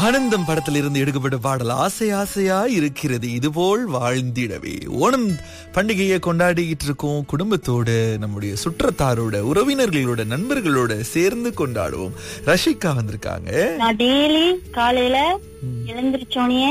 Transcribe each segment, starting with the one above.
ஆனந்தம் படத்தில் இருந்து எடுக்கப்பட்ட பாடல் ஆசை ஆசையா இருக்கிறது இதுபோல் வாழ்ந்திடவே ஓணம் பண்டிகையை கொண்டாடிக்கிட்டு இருக்கோம் குடும்பத்தோட நம்முடைய சுற்றத்தாரோட உறவினர்களோட நண்பர்களோட சேர்ந்து கொண்டாடுவோம் ரஷிகா வந்திருக்காங்க நான் டெய்லி காலையில எழுந்திரிச்சோனே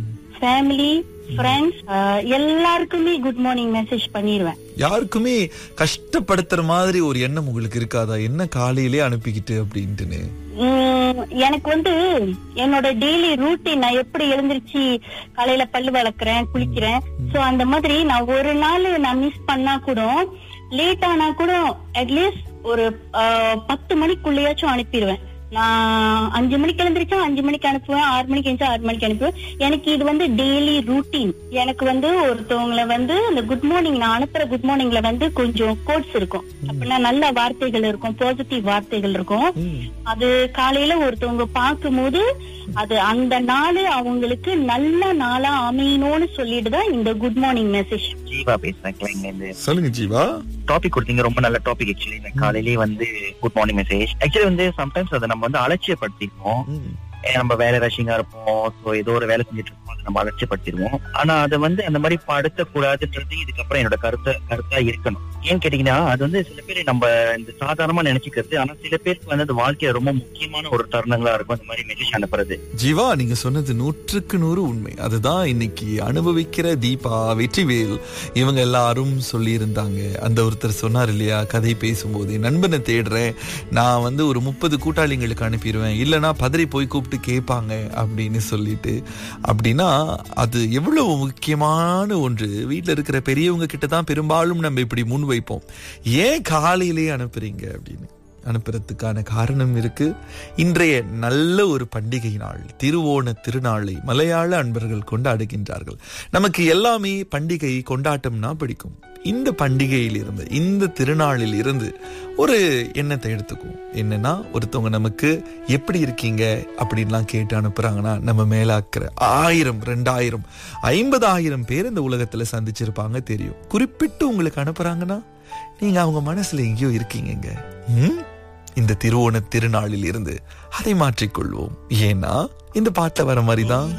ஃபேமிலி ஃப்ரெண்ட்ஸ் எல்லாருக்குமே குட் மார்னிங் மெசேஜ் பண்ணிடுவேன் யாருக்குமே கஷ்டப்படுத்துற மாதிரி ஒரு எண்ணம் உங்களுக்கு இருக்காதா என்ன காலையிலே அனுப்பிக்கிட்டு அப்படின்ட்டுன்னு உம், எனக்கு வந்து என்னோட டெய்லி ரூட்டீன் நான் எப்படி எழுந்திருச்சு காலையில பல்லு வளர்க்குறேன் குளிக்கிறேன் சோ அந்த மாதிரி நான் ஒரு நாள் நான் மிஸ் பண்ணா கூட லேட் ஆனா கூட அட்லீஸ்ட் ஒரு ஆஹ், பத்து மணிக்குள்ளேயாச்சும் அனுப்பிடுவேன் நான் அஞ்சு மணிக்கு எழுந்திரிச்சா அஞ்சு மணிக்கு அனுப்புவேன் ஆறு மணிக்கு எழுந்தா ஆறு மணிக்கு அனுப்புவேன் எனக்கு இது வந்து டெய்லி ரூட்டீன் எனக்கு வந்து ஒருத்தவங்களை வந்து இந்த குட் மார்னிங் நான் அனுப்புற குட் மார்னிங்ல வந்து கொஞ்சம் கோட்ஸ் இருக்கும் அப்படின்னா நல்ல வார்த்தைகள் இருக்கும் பாசிட்டிவ் வார்த்தைகள் இருக்கும் அது காலையில ஒருத்தவங்க பார்க்கும்போது அது அந்த நாள் அவங்களுக்கு நல்ல நாளா அமையணும்னு சொல்லிட்டு தான் இந்த குட் மார்னிங் மெசேஜ் ஜீவா பேசுறேன் கிளைங்க இருந்து சொல்லுங்க ஜீவா டாபிக் கொடுத்தீங்க ரொம்ப நல்ல டாபிக் ஆக்சுவலி காலையிலேயே வந்து குட் மார்னிங் மெசேஜ் ஆக்சுவலி வந்து சம்டைம்ஸ் அதை நம்ம வந்து அலட்சியப்படுத்திருக்கோம் ம். ஏன் நம்ம வேலை ரஷிங்கா இருப்போம் ஸோ ஏதோ ஒரு வேலை செஞ்சுட்டு இருப்போம் அதை நம்ம அலட்சியப்படுத்திடுவோம் ஆனா அதை வந்து அந்த மாதிரி படுத்த கூடாதுன்றது இதுக்கப்புறம் என்னோட கருத்தை கருத்தா இருக்கணும் ஏன்னு கேட்டீங்கன்னா அது வந்து சில பேர் நம்ம இந்த சாதாரணமா நினைச்சுக்கிறது ஆனா சில பேருக்கு வந்து அது வாழ்க்கையில ரொம்ப முக்கியமான ஒரு தருணங்களா இருக்கும் அந்த மாதிரி மெசேஜ் அனுப்புறது ஜீவா நீங்க சொன்னது நூற்றுக்கு நூறு உண்மை அதுதான் இன்னைக்கு அனுபவிக்கிற தீபா வெற்றிவேல் இவங்க எல்லாரும் சொல்லி இருந்தாங்க அந்த ஒருத்தர் சொன்னார் இல்லையா கதை பேசும்போது என் நண்பனை தேடுறேன் நான் வந்து ஒரு முப்பது கூட்டாளிங்களுக்கு அனுப்பிடுவேன் இல்லைன்னா பதறி போய் கூப்பிட்டு கேட்பாங்க அப்படின்னு சொல்லிட்டு அப்படின்னா அது எவ்வளவு முக்கியமான ஒன்று வீட்டில் இருக்கிற பெரியவங்க கிட்ட தான் பெரும்பாலும் நம்ம இப்படி முன் வைப்போம் ஏன் காலையிலேயே அனுப்புறீங்க அப்படின்னு அனுப்புறதுக்கான காரணம் இருக்கு இன்றைய நல்ல ஒரு பண்டிகை நாள் திருவோண திருநாளை மலையாள அன்பர்கள் கொண்டாடுகின்றார்கள் நமக்கு எல்லாமே பண்டிகை கொண்டாட்டம்னா பிடிக்கும் இந்த பண்டிகையில் இருந்து இந்த திருநாளில் இருந்து ஒரு எண்ணத்தை எடுத்துக்குவோம் என்னன்னா ஒருத்தவங்க நமக்கு எப்படி இருக்கீங்க அப்படின்லாம் கேட்டு அனுப்புறாங்கன்னா நம்ம மேலாக்கிற ஆயிரம் ரெண்டாயிரம் ஐம்பதாயிரம் பேர் இந்த உலகத்துல சந்திச்சிருப்பாங்க தெரியும் குறிப்பிட்டு உங்களுக்கு அனுப்புறாங்கன்னா நீங்க அவங்க மனசுல எங்கேயோ இருக்கீங்கங்க ம்? இந்த திருவோண திருநாளில் இருந்து அதை மாற்றிக்கொள்வோம் ஏன்னா இந்த பாட்டுல வர மாதிரி தான்